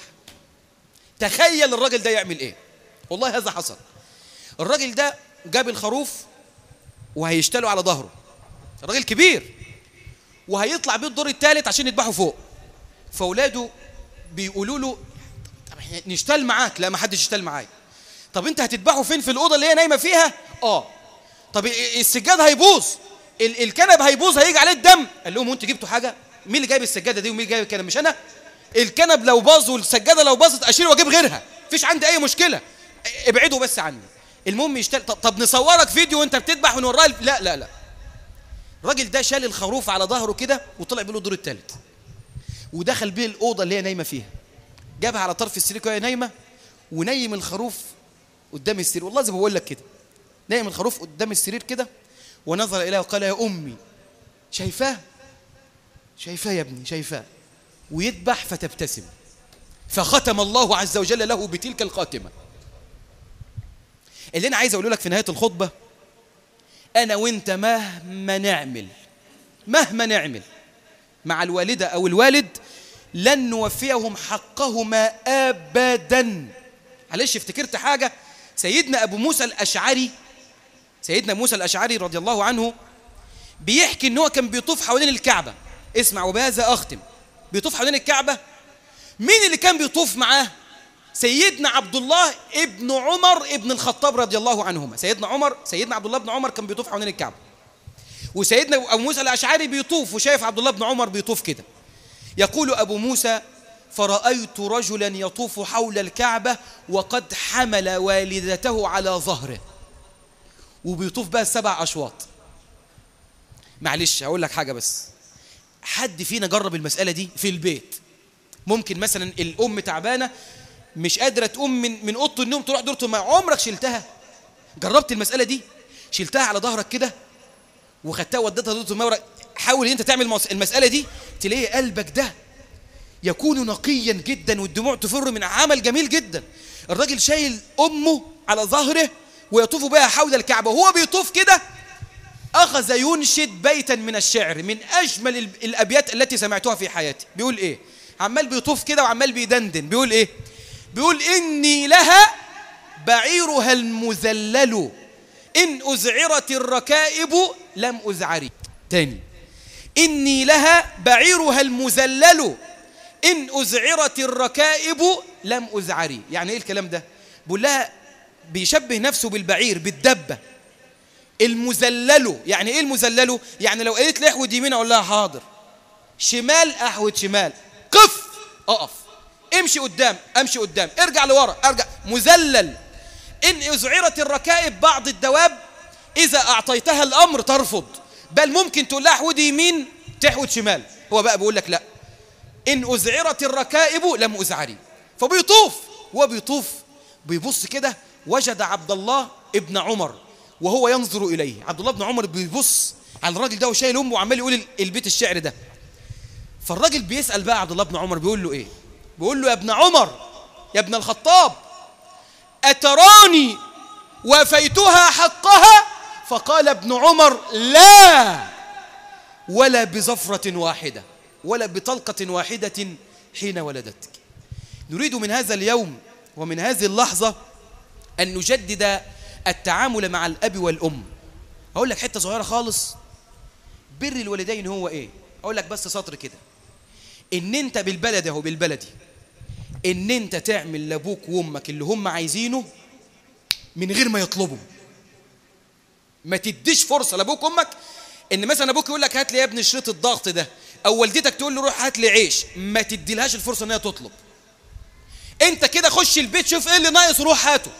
تخيل الراجل ده يعمل ايه والله هذا حصل الراجل ده جاب الخروف وهيشتله على ظهره الراجل كبير وهيطلع بيه الدور الثالث عشان يذبحه فوق فاولاده بيقولوا له طب احنا نشتل معاك لا ما حدش يشتل معايا طب انت هتذبحه فين في الاوضه اللي هي نايمه فيها اه طب السجاد هيبوظ ال- الكنب هيبوظ هيجي عليه الدم قال لهم وانتوا جبتوا حاجه مين اللي جايب السجاده دي ومين اللي جايب الكنب مش انا الكنب لو باظ والسجاده لو باظت اشيل واجيب غيرها مفيش عندي اي مشكله ابعدوا بس عني المهم يشتغل طب, طب نصورك فيديو وانت بتذبح ونوريها ال- لا لا لا الراجل ده شال الخروف على ظهره كده وطلع بيه الدور الثالث ودخل بيه الاوضه اللي هي نايمه فيها جابها على طرف السرير وهي نايمه ونيم الخروف قدام السرير والله زي ما بقول لك كده نايم الخروف قدام السرير كده ونظر اليها وقال يا امي شايفاه شايفاه يا ابني شايفاه ويذبح فتبتسم فختم الله عز وجل له بتلك الخاتمه اللي انا عايز اقوله لك في نهايه الخطبه انا وانت مهما نعمل مهما نعمل مع الوالده او الوالد لن نوفيهم حقهما ابدا معلش افتكرت حاجه سيدنا ابو موسى الاشعري سيدنا موسى الاشعري رضي الله عنه بيحكي ان هو كان بيطوف حوالين الكعبه اسمع وبهذا اختم بيطوف حوالين الكعبه مين اللي كان بيطوف معاه سيدنا عبد الله ابن عمر ابن الخطاب رضي الله عنهما سيدنا عمر سيدنا عبد الله بن عمر كان بيطوف حوالين الكعبه وسيدنا ابو موسى الاشعري بيطوف وشايف عبد الله بن عمر بيطوف كده يقول ابو موسى فرأيت رجلا يطوف حول الكعبة وقد حمل والدته على ظهره وبيطوف بقى سبع أشواط معلش هقول لك حاجة بس حد فينا جرب المسألة دي في البيت ممكن مثلا الأم تعبانة مش قادرة تقوم من من أوضة النوم تروح دورته ما عمرك شلتها جربت المسألة دي شلتها على ظهرك كده وخدتها وديتها دورة الماء حاول ان انت تعمل المسألة دي تلاقي قلبك ده يكون نقيا جدا والدموع تفر من عمل جميل جدا الراجل شايل امه على ظهره ويطوف بها حول الكعبه وهو بيطوف كده اخذ ينشد بيتا من الشعر من اجمل الابيات التي سمعتها في حياتي بيقول ايه عمال بيطوف كده وعمال بيدندن بيقول ايه بيقول اني لها بعيرها المذلل ان ازعرت الركائب لم ازعري تاني اني لها بعيرها المذلل إن أزعرت الركائب لم أزعري يعني إيه الكلام ده بقول لها بيشبه نفسه بالبعير بالدبة المزلل يعني إيه المزلل يعني لو قالت لي احود يمين أقول لها حاضر شمال أحود شمال قف أقف امشي قدام امشي قدام ارجع لورا ارجع مذلل إن أزعرت الركائب بعض الدواب إذا أعطيتها الأمر ترفض بل ممكن تقول لها احود يمين تحود شمال هو بقى بيقول لك لا إن أزعرت الركائب لم أزعري فبيطوف وهو بيطوف بيبص كده وجد عبد الله ابن عمر وهو ينظر إليه عبد الله بن عمر بيبص على الراجل ده وشايل أمه وعمال يقول البيت الشعر ده فالراجل بيسأل بقى عبد الله بن عمر بيقول له ايه بيقول له يا ابن عمر يا ابن الخطاب أتراني وفيتها حقها فقال ابن عمر لا ولا بزفرة واحدة ولا بطلقة واحدة حين ولدتك نريد من هذا اليوم ومن هذه اللحظة أن نجدد التعامل مع الأب والأم أقول لك حتة صغيرة خالص بر الوالدين هو إيه أقول لك بس سطر كده إن أنت بالبلد أهو بالبلدي إن أنت تعمل لأبوك وأمك اللي هم عايزينه من غير ما يطلبوا ما تديش فرصة لأبوك وأمك إن مثلا أبوك يقول لك هات لي يا ابني شريط الضغط ده أو والدتك تقول له روح هات لي عيش ما تديلهاش الفرصة إن هي تطلب أنت كده خش البيت شوف إيه اللي ناقص وروح هاته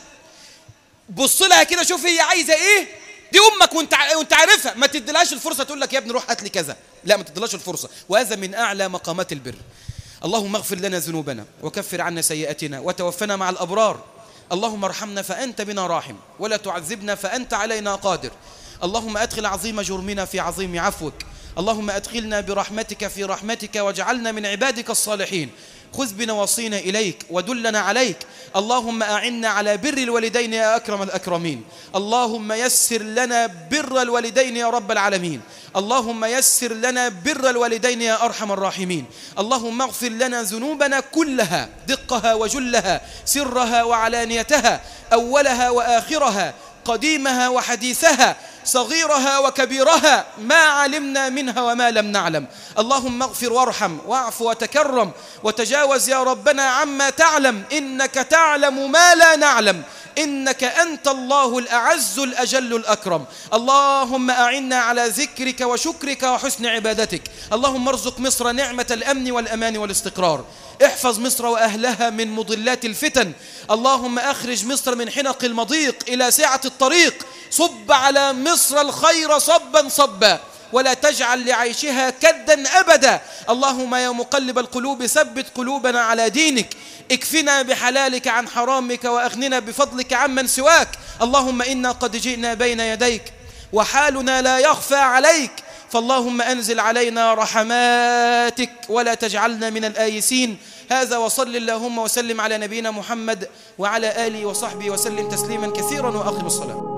بص لها كده شوف هي عايزة إيه دي امك وانت وانت عارفها ما تديلهاش الفرصه تقول لك يا ابني روح هات لي كذا لا ما تديلهاش الفرصه وهذا من اعلى مقامات البر اللهم اغفر لنا ذنوبنا وكفر عنا سيئاتنا وتوفنا مع الابرار اللهم ارحمنا فانت بنا راحم ولا تعذبنا فانت علينا قادر اللهم ادخل عظيم جرمنا في عظيم عفوك اللهم ادخلنا برحمتك في رحمتك واجعلنا من عبادك الصالحين خذ بنواصينا إليك ودلنا عليك اللهم أعنا على بر الوالدين يا أكرم الأكرمين اللهم يسر لنا بر الوالدين يا رب العالمين اللهم يسر لنا بر الوالدين يا أرحم الراحمين اللهم اغفر لنا ذنوبنا كلها دقها وجلها سرها وعلانيتها أولها وآخرها قديمها وحديثها صغيرها وكبيرها ما علمنا منها وما لم نعلم اللهم اغفر وارحم واعف وتكرم وتجاوز يا ربنا عما تعلم إنك تعلم ما لا نعلم إنك أنت الله الأعز الأجل الأكرم اللهم أعنا على ذكرك وشكرك وحسن عبادتك اللهم ارزق مصر نعمة الأمن والأمان والاستقرار احفظ مصر وأهلها من مضلات الفتن اللهم أخرج مصر من حنق المضيق إلى سعة الطريق صب على مصر الخير صبا صبا ولا تجعل لعيشها كدا أبدا اللهم يا مقلب القلوب ثبت قلوبنا على دينك اكفنا بحلالك عن حرامك وأغننا بفضلك عمن سواك اللهم إنا قد جئنا بين يديك وحالنا لا يخفى عليك فاللهم أنزل علينا رحماتك ولا تجعلنا من الآيسين هذا وصل اللهم وسلم على نبينا محمد وعلى آله وصحبه وسلم تسليما كثيرا وأقم الصلاة